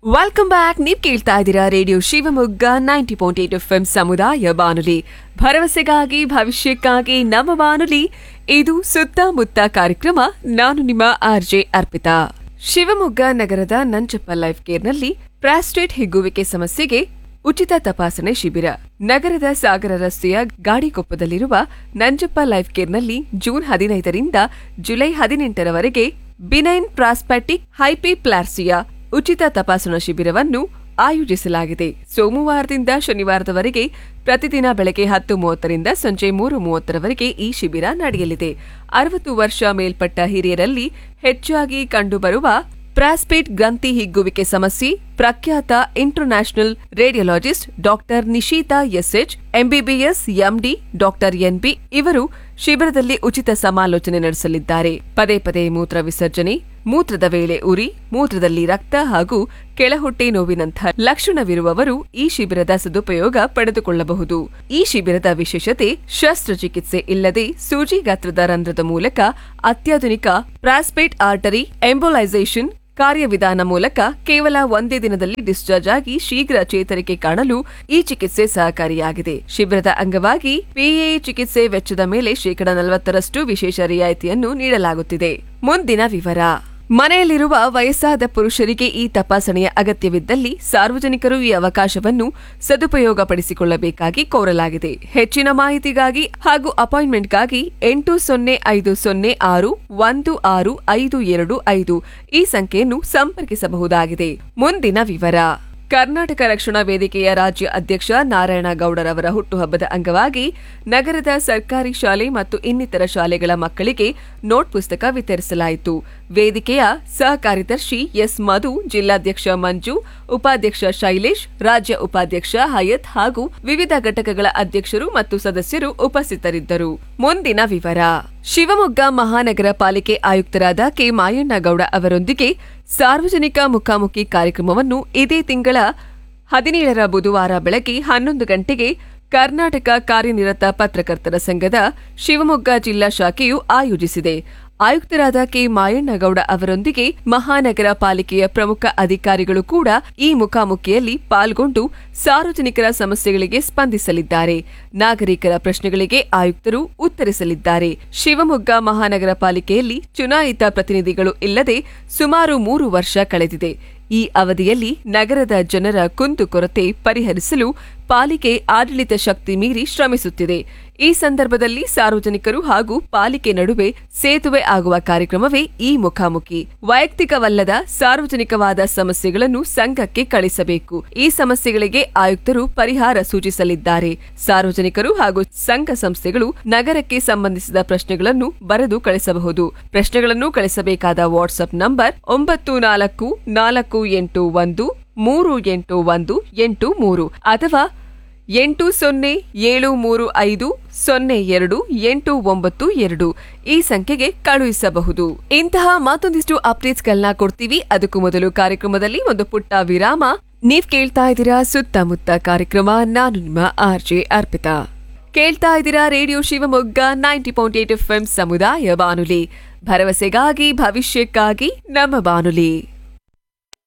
welcome back ನೀವ್ ಕೇಳ್ತಾ ಇದ್ದೀರಾ radio Shivamogga ninety point eight F M ಸಮುದಾಯ ಬಾನುಲಿ ಭರವಸೆಗಾಗಿ ಭವಿಷ್ಯಕ್ಕಾಗಿ ನಮ್ಮ ಬಾನುಲಿ ಇದು ಸುತ್ತಮುತ್ತ ಕಾರ್ಯಕ್ರಮ ನಾನು ನಿಮ್ಮ ಆರ್ ಜೆ ಅರ್ಪಿತಾ ಶಿವಮೊಗ್ಗ ನಗರದ ನಂಜಪ್ಪ ಲೈಫ್ ಕೇರ್ನಲ್ಲಿ ಪ್ರಾಸ್ಟೇಟ್ ಹಿಗ್ಗುವಿಕೆ ಸಮಸ್ಯೆಗೆ ಉಚಿತ ತಪಾಸಣೆ ಶಿಬಿರ ನಗರದ ಸಾಗರ ರಸ್ತೆಯ ಗಾಡಿಕೊಪ್ಪದಲ್ಲಿರುವ ನಂಜಪ್ಪ ಲೈಫ್ ಕೇರ್ನಲ್ಲಿ ಜೂನ್ ಹದಿನೈದರಿಂದ ಜುಲೈ ಹದಿನೆಂಟರವರೆಗೆ ಬಿನೈನ್ ಪ್ರಾಸ್ಪ್ಯಾಟಿಕ್ ಹೈಪಿಪ್ಲಾರ್ಸಿಯಾ ಉಚಿತ ತಪಾಸಣಾ ಶಿಬಿರವನ್ನು ಆಯೋಜಿಸಲಾಗಿದೆ ಸೋಮವಾರದಿಂದ ಶನಿವಾರದವರೆಗೆ ಪ್ರತಿದಿನ ಬೆಳಗ್ಗೆ ಹತ್ತು ಮೂವತ್ತರಿಂದ ಸಂಜೆ ಮೂರು ಮೂವತ್ತರವರೆಗೆ ಈ ಶಿಬಿರ ನಡೆಯಲಿದೆ ಅರವತ್ತು ವರ್ಷ ಮೇಲ್ಪಟ್ಟ ಹಿರಿಯರಲ್ಲಿ ಹೆಚ್ಚಾಗಿ ಕಂಡುಬರುವ ಪ್ರಾಸ್ಪೇಟ್ ಗ್ರಂಥಿ ಹಿಗ್ಗುವಿಕೆ ಸಮಸ್ಯೆ ಪ್ರಖ್ಯಾತ international radiologist doctor Nishita SH MBBS MD doctor NB ಇವರು ಶಿಬಿರದಲ್ಲಿ ಉಚಿತ ಸಮಾಲೋಚನೆ ನಡೆಸಲಿದ್ದಾರೆ ಪದೇ ಪದೇ ಮೂತ್ರ ವಿಸರ್ಜನೆ ಮೂತ್ರದ ವೇಳೆ ಉರಿ ಮೂತ್ರದಲ್ಲಿ ರಕ್ತ ಹಾಗೂ ಕೆಳಹೊಟ್ಟೆ ನೋವಿನಂಥ ಲಕ್ಷಣವಿರುವವರು ಈ ಶಿಬಿರದ ಸದುಪಯೋಗ ಪಡೆದುಕೊಳ್ಳಬಹುದು ಈ ಶಿಬಿರದ ವಿಶೇಷತೆ ಶಸ್ತ್ರಚಿಕಿತ್ಸೆ ಇಲ್ಲದೆ ಸೂಜಿ ಗಾತ್ರದ ರಂಧ್ರದ ಮೂಲಕ ಅತ್ಯಾಧುನಿಕ ಪ್ರಾಸ್ಪೇಟ್ ಆರ್ಟರಿ ಎಂಬೋಲೈಸೇಷನ್ ಕಾರ್ಯವಿಧಾನ ಮೂಲಕ ಕೇವಲ ಒಂದೇ ದಿನದಲ್ಲಿ ಡಿಸ್ಚಾರ್ಜ್ ಆಗಿ ಶೀಘ್ರ ಚೇತರಿಕೆ ಕಾಣಲು ಈ ಚಿಕಿತ್ಸೆ ಸಹಕಾರಿಯಾಗಿದೆ ಶಿಬಿರದ ಅಂಗವಾಗಿ ಪಿಎ ಚಿಕಿತ್ಸೆ ವೆಚ್ಚದ ಮೇಲೆ ಶೇಕಡ ನಲವತ್ತರಷ್ಟು ವಿಶೇಷ ರಿಯಾಯಿತಿಯನ್ನು ನೀಡಲಾಗುತ್ತಿದೆ ಮುಂದಿನ ವಿವರ ಮನೆಯಲ್ಲಿರುವ ವಯಸ್ಸಾದ ಪುರುಷರಿಗೆ ಈ ತಪಾಸಣೆಯ ಅಗತ್ಯವಿದ್ದಲ್ಲಿ ಸಾರ್ವಜನಿಕರು ಈ ಅವಕಾಶವನ್ನು ಸದುಪಯೋಗಪಡಿಸಿಕೊಳ್ಳಬೇಕಾಗಿ ಕೋರಲಾಗಿದೆ ಹೆಚ್ಚಿನ ಮಾಹಿತಿಗಾಗಿ ಹಾಗೂ ಅಪಾಯಿಂಟ್ಮೆಂಟ್ಗಾಗಿ ಎಂಟು ಸೊನ್ನೆ ಐದು ಸೊನ್ನೆ ಆರು ಒಂದು ಆರು ಐದು ಎರಡು ಐದು ಈ ಸಂಖ್ಯೆಯನ್ನು ಸಂಪರ್ಕಿಸಬಹುದಾಗಿದೆ ಮುಂದಿನ ವಿವರ ಕರ್ನಾಟಕ ರಕ್ಷಣಾ ವೇದಿಕೆಯ ರಾಜ್ಯ ಅಧ್ಯಕ್ಷ ನಾರಾಯಣ ಗೌಡರವರ ಹುಟ್ಟುಹಬ್ಬದ ಅಂಗವಾಗಿ ನಗರದ ಸರ್ಕಾರಿ ಶಾಲೆ ಮತ್ತು ಇನ್ನಿತರ ಶಾಲೆಗಳ ಮಕ್ಕಳಿಗೆ ನೋಟ್ ಪುಸ್ತಕ ವಿತರಿಸಲಾಯಿತು ವೇದಿಕೆಯ ಸಹ ಕಾರ್ಯದರ್ಶಿ ಎಸ್ ಮಧು ಜಿಲ್ಲಾಧ್ಯಕ್ಷ ಮಂಜು ಉಪಾಧ್ಯಕ್ಷ ಶೈಲೇಶ್ ರಾಜ್ಯ ಉಪಾಧ್ಯಕ್ಷ ಹಯತ್ ಹಾಗೂ ವಿವಿಧ ಘಟಕಗಳ ಅಧ್ಯಕ್ಷರು ಮತ್ತು ಸದಸ್ಯರು ಉಪಸ್ಥಿತರಿದ್ದರು ಮುಂದಿನ ವಿವರ ಶಿವಮೊಗ್ಗ ಮಹಾನಗರ ಪಾಲಿಕೆ ಆಯುಕ್ತರಾದ ಕೆ ಮಾಯಣ್ಣಗೌಡ ಅವರೊಂದಿಗೆ ಸಾರ್ವಜನಿಕ ಮುಖಾಮುಖಿ ಕಾರ್ಯಕ್ರಮವನ್ನು ಇದೇ ತಿಂಗಳ ಹದಿನೇಳರ ಬುಧವಾರ ಬೆಳಗ್ಗೆ ಹನ್ನೊಂದು ಗಂಟೆಗೆ ಕರ್ನಾಟಕ ಕಾರ್ಯನಿರತ ಪತ್ರಕರ್ತರ ಸಂಘದ ಶಿವಮೊಗ್ಗ ಜಿಲ್ಲಾ ಶಾಖೆಯು ಆಯೋಜಿಸಿದೆ ಆಯುಕ್ತರಾದ ಕೆ ಮಾಯಣ್ಣಗೌಡ ಅವರೊಂದಿಗೆ ಮಹಾನಗರ ಪಾಲಿಕೆಯ ಪ್ರಮುಖ ಅಧಿಕಾರಿಗಳು ಕೂಡ ಈ ಮುಖಾಮುಖಿಯಲ್ಲಿ ಪಾಲ್ಗೊಂಡು ಸಾರ್ವಜನಿಕರ ಸಮಸ್ಯೆಗಳಿಗೆ ಸ್ಪಂದಿಸಲಿದ್ದಾರೆ ನಾಗರಿಕರ ಪ್ರಶ್ನೆಗಳಿಗೆ ಆಯುಕ್ತರು ಉತ್ತರಿಸಲಿದ್ದಾರೆ ಶಿವಮೊಗ್ಗ ಮಹಾನಗರ ಪಾಲಿಕೆಯಲ್ಲಿ ಚುನಾಯಿತ ಪ್ರತಿನಿಧಿಗಳು ಇಲ್ಲದೆ ಸುಮಾರು ಮೂರು ವರ್ಷ ಕಳೆದಿದೆ ಈ ಅವಧಿಯಲ್ಲಿ ನಗರದ ಜನರ ಕುಂದುಕೊರತೆ ಪರಿಹರಿಸಲು ಪಾಲಿಕೆ ಆಡಳಿತ ಶಕ್ತಿ ಮೀರಿ ಶ್ರಮಿಸುತ್ತಿದೆ ಈ ಸಂದರ್ಭದಲ್ಲಿ ಸಾರ್ವಜನಿಕರು ಹಾಗೂ ಪಾಲಿಕೆ ನಡುವೆ ಸೇತುವೆ ಆಗುವ ಕಾರ್ಯಕ್ರಮವೇ ಈ ಮುಖಾಮುಖಿ ವೈಯಕ್ತಿಕವಲ್ಲದ ಸಾರ್ವಜನಿಕವಾದ ಸಮಸ್ಯೆಗಳನ್ನು ಸಂಘಕ್ಕೆ ಕಳಿಸಬೇಕು ಈ ಸಮಸ್ಯೆಗಳಿಗೆ ಆಯುಕ್ತರು ಪರಿಹಾರ ಸೂಚಿಸಲಿದ್ದಾರೆ ಸಾರ್ವಜನಿಕರು ಹಾಗೂ ಸಂಘ ಸಂಸ್ಥೆಗಳು ನಗರಕ್ಕೆ ಸಂಬಂಧಿಸಿದ ಪ್ರಶ್ನೆಗಳನ್ನು ಬರೆದು ಕಳಿಸಬಹುದು ಪ್ರಶ್ನೆಗಳನ್ನು ಕಳಿಸಬೇಕಾದ ವಾಟ್ಸ್ಆಪ್ ನಂಬರ್ ಒಂಬತ್ತು ನಾಲ್ಕು ನಾಲ್ಕು ಎಂಟು ಒಂದು ಮೂರು ಎಂಟು ಒಂದು ಎಂಟು ಮೂರು ಅಥವಾ ಎಂಟು ಸೊನ್ನೆ ಏಳು ಮೂರು ಐದು ಸೊನ್ನೆ ಎರಡು ಎಂಟು ಒಂಬತ್ತು ಎರಡು ಈ ಸಂಖ್ಯೆಗೆ ಕಳುಹಿಸಬಹುದು ಇಂತಹ ಮತ್ತೊಂದಿಷ್ಟು ಅಪ್ಡೇಟ್ಸ್ಗಳನ್ನ ಕೊಡ್ತೀವಿ ಅದಕ್ಕೂ ಮೊದಲು ಕಾರ್ಯಕ್ರಮದಲ್ಲಿ ಒಂದು ಪುಟ್ಟ ವಿರಾಮ ನೀವ್ ಕೇಳ್ತಾ ಇದ್ದೀರಾ ಸುತ್ತಮುತ್ತ ಕಾರ್ಯಕ್ರಮ ನಾನು ನಿಮ್ಮ ಆರ್ ಜೆ ಅರ್ಪಿತಾ ಕೇಳ್ತಾ ಇದ್ದೀರಾ radio Shivamogga ninety point eight F ಸಮುದಾಯ ಬಾನುಲಿ ಭರವಸೆಗಾಗಿ ಭವಿಷ್ಯಕ್ಕಾಗಿ ನಮ್ಮ ಬಾನುಲಿ